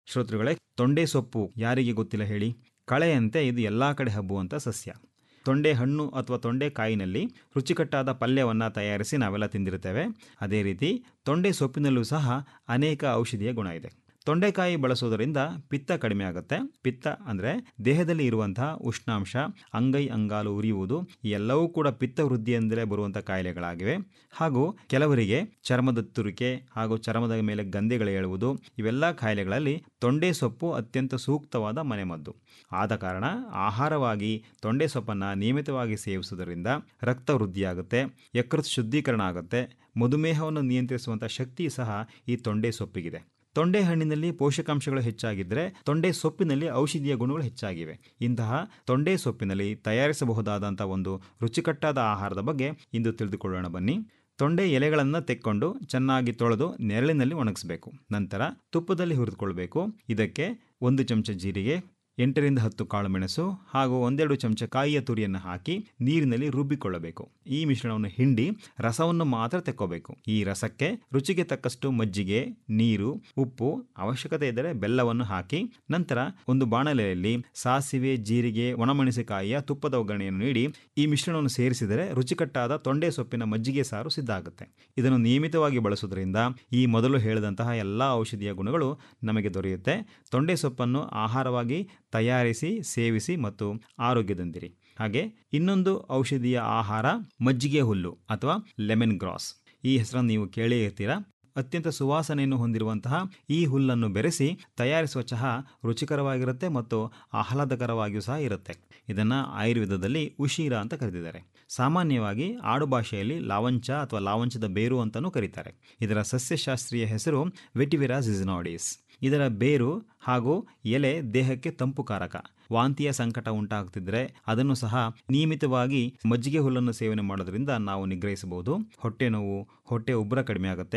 ಶ್ರೋತೃಗಳೇ ತೊಂಡೆ ಸೊಪ್ಪು ಯಾರಿಗೆ ಗೊತ್ತಿಲ್ಲ ಹೇಳಿ ಕಳೆಯಂತೆ ಇದು ಎಲ್ಲ ಕಡೆ ಹಬ್ಬುವಂಥ ಸಸ್ಯ ತೊಂಡೆ ಹಣ್ಣು ಅಥವಾ ತೊಂಡೆ ಕಾಯಿನಲ್ಲಿ ರುಚಿಕಟ್ಟಾದ ಪಲ್ಯವನ್ನು ತಯಾರಿಸಿ ನಾವೆಲ್ಲ ತಿಂದಿರ್ತೇವೆ ಅದೇ ರೀತಿ ತೊಂಡೆ ಸೊಪ್ಪಿನಲ್ಲೂ ಸಹ ಅನೇಕ ಔಷಧೀಯ ಗುಣ ಇದೆ ತೊಂಡೆಕಾಯಿ ಬಳಸೋದರಿಂದ ಪಿತ್ತ ಕಡಿಮೆ ಆಗುತ್ತೆ ಪಿತ್ತ ಅಂದರೆ ದೇಹದಲ್ಲಿ ಇರುವಂತಹ ಉಷ್ಣಾಂಶ ಅಂಗೈ ಅಂಗಾಲು ಉರಿಯುವುದು ಈ ಎಲ್ಲವೂ ಕೂಡ ಪಿತ್ತ ವೃದ್ಧಿಯಿಂದಲೇ ಬರುವಂಥ ಕಾಯಿಲೆಗಳಾಗಿವೆ ಹಾಗೂ ಕೆಲವರಿಗೆ ಚರ್ಮದ ತುರಿಕೆ ಹಾಗೂ ಚರ್ಮದ ಮೇಲೆ ಗಂಧೆಗಳು ಏಳುವುದು ಇವೆಲ್ಲ ಕಾಯಿಲೆಗಳಲ್ಲಿ ತೊಂಡೆ ಸೊಪ್ಪು ಅತ್ಯಂತ ಸೂಕ್ತವಾದ ಮನೆಮದ್ದು ಆದ ಕಾರಣ ಆಹಾರವಾಗಿ ತೊಂಡೆ ಸೊಪ್ಪನ್ನು ನಿಯಮಿತವಾಗಿ ಸೇವಿಸುವುದರಿಂದ ರಕ್ತ ವೃದ್ಧಿಯಾಗುತ್ತೆ ಯಕೃತ್ ಶುದ್ಧೀಕರಣ ಆಗುತ್ತೆ ಮಧುಮೇಹವನ್ನು ನಿಯಂತ್ರಿಸುವಂಥ ಶಕ್ತಿ ಸಹ ಈ ತೊಂಡೆ ಸೊಪ್ಪಿಗಿದೆ ತೊಂಡೆ ಹಣ್ಣಿನಲ್ಲಿ ಪೋಷಕಾಂಶಗಳು ಹೆಚ್ಚಾಗಿದ್ದರೆ ತೊಂಡೆ ಸೊಪ್ಪಿನಲ್ಲಿ ಔಷಧೀಯ ಗುಣಗಳು ಹೆಚ್ಚಾಗಿವೆ ಇಂತಹ ತೊಂಡೆ ಸೊಪ್ಪಿನಲ್ಲಿ ತಯಾರಿಸಬಹುದಾದಂಥ ಒಂದು ರುಚಿಕಟ್ಟಾದ ಆಹಾರದ ಬಗ್ಗೆ ಇಂದು ತಿಳಿದುಕೊಳ್ಳೋಣ ಬನ್ನಿ ತೊಂಡೆ ಎಲೆಗಳನ್ನು ತೆಕ್ಕೊಂಡು ಚೆನ್ನಾಗಿ ತೊಳೆದು ನೆರಳಿನಲ್ಲಿ ಒಣಗಿಸಬೇಕು ನಂತರ ತುಪ್ಪದಲ್ಲಿ ಹುರಿದುಕೊಳ್ಬೇಕು ಇದಕ್ಕೆ ಒಂದು ಚಮಚ ಜೀರಿಗೆ ಎಂಟರಿಂದ ಹತ್ತು ಕಾಳು ಮೆಣಸು ಹಾಗೂ ಒಂದೆರಡು ಚಮಚ ಕಾಯಿಯ ತುರಿಯನ್ನು ಹಾಕಿ ನೀರಿನಲ್ಲಿ ರುಬ್ಬಿಕೊಳ್ಳಬೇಕು ಈ ಮಿಶ್ರಣವನ್ನು ಹಿಂಡಿ ರಸವನ್ನು ಮಾತ್ರ ತೆಕ್ಕೋಬೇಕು ಈ ರಸಕ್ಕೆ ರುಚಿಗೆ ತಕ್ಕಷ್ಟು ಮಜ್ಜಿಗೆ ನೀರು ಉಪ್ಪು ಅವಶ್ಯಕತೆ ಇದ್ದರೆ ಬೆಲ್ಲವನ್ನು ಹಾಕಿ ನಂತರ ಒಂದು ಬಾಣಲೆಯಲ್ಲಿ ಸಾಸಿವೆ ಜೀರಿಗೆ ಒಣಮೆಣಸಿಕಾಯಿಯ ತುಪ್ಪದ ಒಗ್ಗರಣೆಯನ್ನು ನೀಡಿ ಈ ಮಿಶ್ರಣವನ್ನು ಸೇರಿಸಿದರೆ ರುಚಿಕಟ್ಟಾದ ತೊಂಡೆ ಸೊಪ್ಪಿನ ಮಜ್ಜಿಗೆ ಸಾರು ಸಿದ್ಧ ಆಗುತ್ತೆ ಇದನ್ನು ನಿಯಮಿತವಾಗಿ ಬಳಸುವುದರಿಂದ ಈ ಮೊದಲು ಹೇಳಿದಂತಹ ಎಲ್ಲ ಔಷಧೀಯ ಗುಣಗಳು ನಮಗೆ ದೊರೆಯುತ್ತೆ ತೊಂಡೆ ಸೊಪ್ಪನ್ನು ಆಹಾರವಾಗಿ ತಯಾರಿಸಿ ಸೇವಿಸಿ ಮತ್ತು ಆರೋಗ್ಯದಂದಿರಿ ಹಾಗೆ ಇನ್ನೊಂದು ಔಷಧೀಯ ಆಹಾರ ಮಜ್ಜಿಗೆ ಹುಲ್ಲು ಅಥವಾ ಲೆಮನ್ ಗ್ರಾಸ್ ಈ ಹೆಸರನ್ನು ನೀವು ಕೇಳೇ ಇರ್ತೀರಾ ಅತ್ಯಂತ ಸುವಾಸನೆಯನ್ನು ಹೊಂದಿರುವಂತಹ ಈ ಹುಲ್ಲನ್ನು ಬೆರೆಸಿ ತಯಾರಿಸುವ ಚಹಾ ರುಚಿಕರವಾಗಿರುತ್ತೆ ಮತ್ತು ಆಹ್ಲಾದಕರವಾಗಿಯೂ ಸಹ ಇರುತ್ತೆ ಇದನ್ನು ಆಯುರ್ವೇದದಲ್ಲಿ ಉಶೀರ ಅಂತ ಕರೆದಿದ್ದಾರೆ ಸಾಮಾನ್ಯವಾಗಿ ಆಡು ಭಾಷೆಯಲ್ಲಿ ಲಾವಂಚ ಅಥವಾ ಲಾವಂಚದ ಬೇರು ಅಂತಲೂ ಕರೀತಾರೆ ಇದರ ಸಸ್ಯಶಾಸ್ತ್ರೀಯ ಹೆಸರು ವೆಟಿವಿರಾ ಜಿಸ್ನಾಡಿಸ್ ಇದರ ಬೇರು ಹಾಗೂ ಎಲೆ ದೇಹಕ್ಕೆ ತಂಪುಕಾರಕ ವಾಂತಿಯ ಸಂಕಟ ಉಂಟಾಗುತ್ತಿದ್ದರೆ ಅದನ್ನು ಸಹ ನಿಯಮಿತವಾಗಿ ಮಜ್ಜಿಗೆ ಹುಲ್ಲನ್ನು ಸೇವನೆ ಮಾಡೋದ್ರಿಂದ ನಾವು ನಿಗ್ರಹಿಸಬಹುದು ಹೊಟ್ಟೆ ನೋವು ಹೊಟ್ಟೆ ಉಬ್ಬರ ಕಡಿಮೆ ಆಗುತ್ತೆ